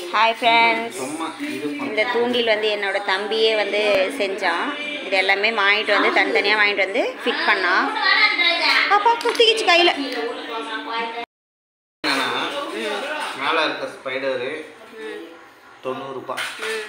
Hi friends சும்மா இது இந்த தூண்டில் வந்து என்னோட தம்பியே வந்து செஞ்சான் இது எல்லாமே வாங்கிட்டு வந்து தனித்தனியாக வாங்கிட்டு வந்து ஃபிட் பண்ணான் அப்பா குத்திக்கிச்சு கையில் என்னன்னா மேலே இருக்க ஸ்பைடரு தொண்ணூறுபா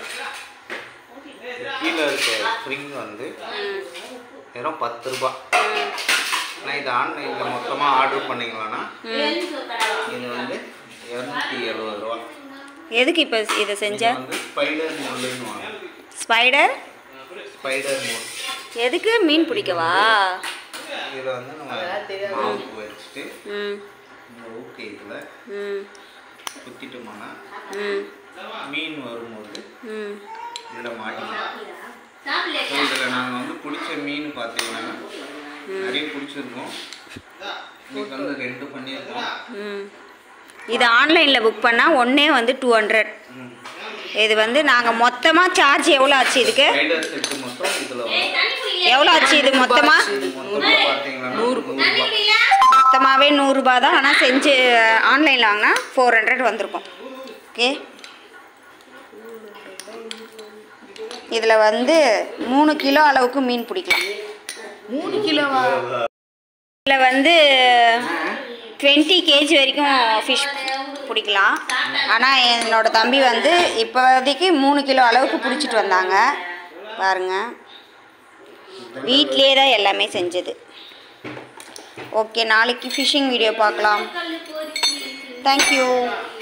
கீழே இருக்க ஸ்ப்ரிங் வந்து வெறும் பத்து ரூபா நான் இது ஆன்லைனில் மொத்தமாக ஆர்டர் பண்ணிங்களான்னா இது வந்து இரநூத்தி எழுபது ரூபா எதுக்கு இப்போ இதை செஞ்ச இது வந்து ஸ்பைடர் முள்ளுன்னு வாங்க ஸ்பைடர் ஸ்பைடர் முள் எதுக்கு மீன் பிடிக்கவா இதில் வந்து நம்ம மாவுக்கு வச்சுட்டு ம் இந்த ஊக்கு இதில் ம் குத்திட்டோம்னா ம் மீன் வரும்போது ம் இதில் மாட்டிக்கலாம் இதில் நாங்கள் வந்து பிடிச்ச மீன் பார்த்தீங்கன்னா நிறைய பிடிச்சிருக்கோம் இன்னைக்கு வந்து ரெண்டு பண்ணியிருக்கோம் ம் இது ஆன்லைனில் புக் பண்ணால் ஒன்றே வந்து டூ ஹண்ட்ரட் ம். இது வந்து நாங்கள் மொத்தமாக சார்ஜ் எவ்வளோ ஆச்சு இதுக்கு ஸ்பைடர் செட்டு மொத்தம் இதில் வரும் எவ்வளோ ஆச்சு இது மொத்தமாக இது மொத்தமாக பார்த்தீங்கன்னா நூறுரூபா மொத்தமாகவே நூறுரூபா தான் ஆனால் செஞ்சு ஆன்லைனில் வாங்கினா ஃபோர் ஹண்ட்ரட் வந்திருக்கும் ஓகே இதில் வந்து மூணு கிலோ அளவுக்கு மீன் பிடிக்கலாம் மூணு கிலோவா இதில் வந்து டுவெண்ட்டி கேஜி வரைக்கும் ஃபிஷ் பிடிக்கலாம் ஆனால் என்னோட தம்பி வந்து இப்போதைக்கு மூணு கிலோ அளவுக்கு பிடிச்சிட்டு வந்தாங்க பாருங்க வீட்லேயே தான் எல்லாமே செஞ்சது ஓகே நாளைக்கு ஃபிஷ்ஷிங் வீடியோ பார்க்கலாம் தேங்க்யூ